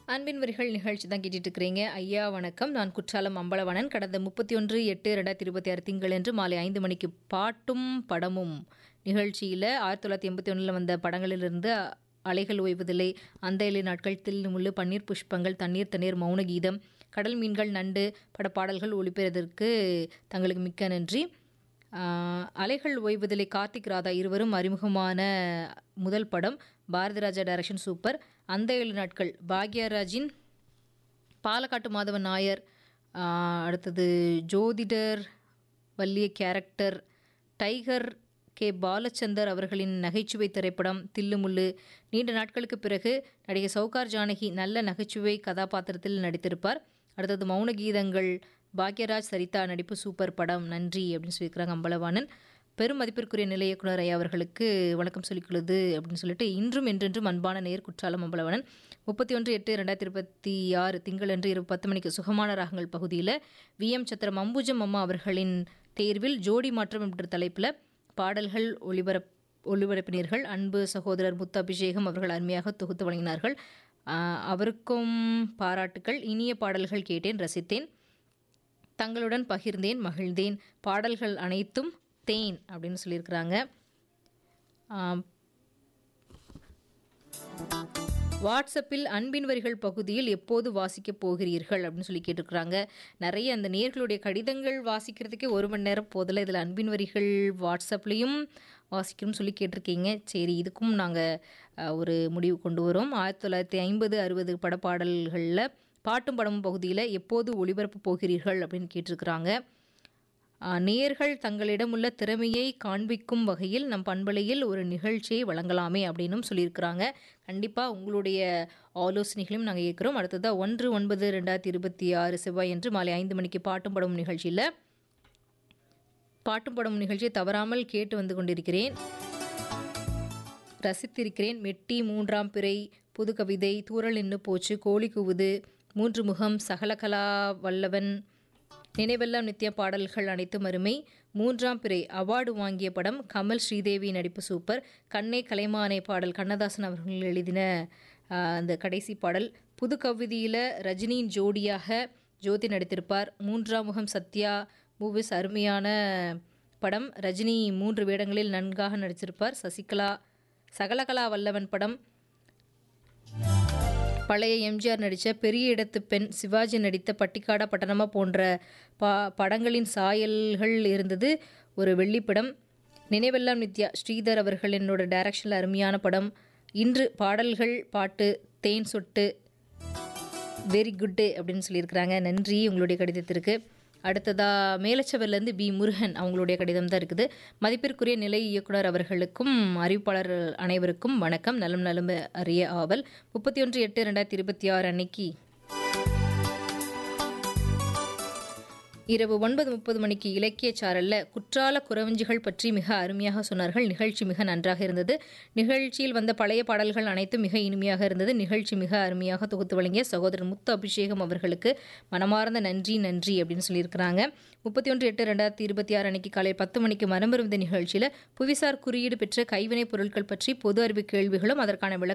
அன்பின் வரிகள் நிகழ்ச்சி தான் கேட்டுட்டு இருக்கிறீங்க ஐயா வணக்கம் நான் குற்றாலம் அம்பலவனன் கடந்த முப்பத்தி ஒன்று எட்டு ரெண்டாயிரத்தி இருபத்தி ஆறு திங்களன்று மாலை ஐந்து மணிக்கு பாட்டும் படமும் நிகழ்ச்சியில் ஆயிரத்தி தொள்ளாயிரத்தி எண்பத்தி ஒன்றில் வந்த படங்களிலிருந்து அலைகள் ஓய்வதில்லை அந்த இலை நாட்கள் தில் முள்ளு பன்னீர் புஷ்பங்கள் தண்ணீர் தண்ணீர் மௌன கீதம் கடல் மீன்கள் நண்டு பட பாடல்கள் ஒளிபெறுவதற்கு தங்களுக்கு மிக்க நன்றி ஆஹ், அலைகள் ஓய்வதில்லை கார்த்திக் ராதா இருவரும் அறிமுகமான முதல் படம் பாரதி ராஜா டைரக்ஷன் சூப்பர் அந்த ஏழு நாட்கள் பாக்யராஜின் பாலக்காட்டு மாதவன் நாயர் ஆஹ், அடுத்தது ஜோதிடர் வல்லிய கேரக்டர் டைகர் கே பாலச்சந்தர் அவர்களின் நகைச்சுவை திரைப்படம் தில்லுமுள்ளு நீண்ட நாட்களுக்கு பிறகு நடிகை சௌகார் ஜானகி நல்ல நகைச்சுவை கதாபாத்திரத்தில் நடித்திருப்பார் அடுத்தது மௌன கீதங்கள் பாக்யராஜ் சரிதா நடிப்பு சூப்பர் படம் நன்றி அப்படின்னு சொல்லியிருக்கிறாங்க அம்பலவாணன் பெரும் மதிப்பிற்குரிய நிலை இயக்குனர் ஐயா அவர்களுக்கு வணக்கம் சொல்லிக்கொள்ளுது அப்படின்னு சொல்லிட்டு இன்றும் என்றென்றும் அன்பான நேர் குற்றாலம் அம்பலவனன் முப்பத்தி ஒன்று எட்டு ரெண்டாயிரத்தி இருபத்தி ஆறு திங்களன்று இரவு பத்து மணிக்கு சுகமான ராகங்கள் பகுதியில் வி எம் சத்திரம் அம்புஜம் அம்மா அவர்களின் தேர்வில் ஜோடி மாற்றம் என்ற தலைப்பில் பாடல்கள் ஒளிபரப் ஒளிபரப்பினீர்கள் அன்பு சகோதரர் முத்து அபிஷேகம் அவர்கள் அருமையாக தொகுத்து வழங்கினார்கள் ஆஹ் அவருக்கும் பாராட்டுக்கள் இனிய பாடல்கள் கேட்டேன் ரசித்தேன் தங்களுடன் பகிர்ந்தேன் மகிழ்ந்தேன் பாடல்கள் அனைத்தும் தேன் அப்படின்னு சொல்லியிருக்கிறாங்க ஆம், வாட்ஸ்அப்பில் அன்பின் வரிகள் பகுதியில் எப்போது வாசிக்கப் போகிறீர்கள் அப்படின்னு சொல்லி கேட்டிருக்கிறாங்க நிறைய அந்த நேர்களுடைய கடிதங்கள் வாசிக்கிறதுக்கே ஒரு மணி நேரம் போதில் இதில் அன்பின் வரிகள் வாட்ஸ்அப்லேயும் வாசிக்கணும்னு சொல்லி கேட்டிருக்கீங்க சரி இதுக்கும் நாங்கள் ஒரு முடிவு கொண்டு வரோம் ஆயிரத்தி தொள்ளாயிரத்தி ஐம்பது அறுபது படப்பாடல்களில் பாட்டும் படமும் பகுதியில் எப்போது ஒளிபரப்பு போகிறீர்கள் அப்படின்னு கேட்டிருக்கிறாங்க ஆஹ், நேயர்கள் தங்களிடம் உள்ள திறமையை காண்பிக்கும் வகையில் நம் பண்பலையில் ஒரு நிகழ்ச்சியை வழங்கலாமே அப்படின்னும் சொல்லியிருக்கிறாங்க கண்டிப்பாக உங்களுடைய ஆலோசனைகளையும் நாங்கள் கேட்குறோம் அடுத்ததாக ஒன்று ஒன்பது ரெண்டாயிரத்தி இருபத்தி ஆறு செவ்வாய் என்று மாலை ஐந்து மணிக்கு பாட்டும் படமும் நிகழ்ச்சியில் பாட்டும் படமும் நிகழ்ச்சியை தவறாமல் கேட்டு வந்து கொண்டிருக்கிறேன் ரசித்திருக்கிறேன் மெட்டி மூன்றாம் பிறை புது கவிதை தூரல் நின்று போச்சு கோழி கூவுது மூன்று முகம் சகலகலா வல்லவன் நினைவெல்லாம் நித்திய பாடல்கள் அனைத்தும் அருமை மூன்றாம் பிறை அவார்டு வாங்கிய படம் கமல் ஸ்ரீதேவி நடிப்பு சூப்பர் கண்ணே கலைமானே பாடல் கண்ணதாசன் அவர்கள் எழுதின ஆஹ், அந்த கடைசி பாடல் புது கவிதையில் ரஜினியின் ஜோடியாக ஜோதி நடித்திருப்பார் மூன்றாம் முகம் சத்யா மூவிஸ் அருமையான படம் ரஜினி மூன்று வேடங்களில் நன்காக நடித்திருப்பார் சசிகலா சகலகலா வல்லவன் படம் பழைய எம்ஜிஆர் நடித்த பெரிய இடத்து பெண் சிவாஜி நடித்த பட்டிக்காடா பட்டணமா போன்ற பா படங்களின் சாயல்கள் இருந்தது ஒரு வெள்ளிப்படம் நினைவெல்லாம் நித்யா ஸ்ரீதர் அவர்கள் என்னோட டைரக்ஷனில் அருமையான படம் இன்று பாடல்கள் பாட்டு தேன் சொட்டு வெரி குட்டு அப்படின்னு சொல்லியிருக்கிறாங்க நன்றி உங்களுடைய கடிதத்திற்கு அடுத்ததா மேலச்சவர்லேருந்து பி முருகன் அவங்களுடைய கடிதம் தான் இருக்குது மதிப்பிற்குரிய நிலை இயக்குனர் அவர்களுக்கும் அறிவிப்பாளர் அனைவருக்கும் வணக்கம் நலம் நலம் அறிய ஆவல் முப்பத்தி ஒன்று எட்டு ரெண்டாயிரத்தி இருபத்தி ஆறு அன்னைக்கு இரவு ஒன்பது முப்பது மணிக்கு இலக்கிய சாரல்ல குற்றால குறவஞ்சிகள் பற்றி மிக அருமையாக சொன்னார்கள் நிகழ்ச்சி மிக நன்றாக இருந்தது நிகழ்ச்சியில் வந்த பழைய பாடல்கள் அனைத்தும் மிக இனிமையாக இருந்தது நிகழ்ச்சி மிக அருமையாக தொகுத்து வழங்கிய சகோதரர் முத்து அபிஷேகம் அவர்களுக்கு மனமார்ந்த நன்றி நன்றி அப்படின்னு சொல்லியிருக்கிறாங்க முப்பத்தி ஒன்று எட்டு ரெண்டாயிரத்தி இருபத்தி ஆறு அன்னைக்கு காலை பத்து மணிக்கு மரமருந்த நிகழ்ச்சியில் புவிசார் குறியீடு பெற்ற கைவினைப் பொருட்கள் பற்றி பொது அறிவு கேள்விகளும் அதற்கான விளக்க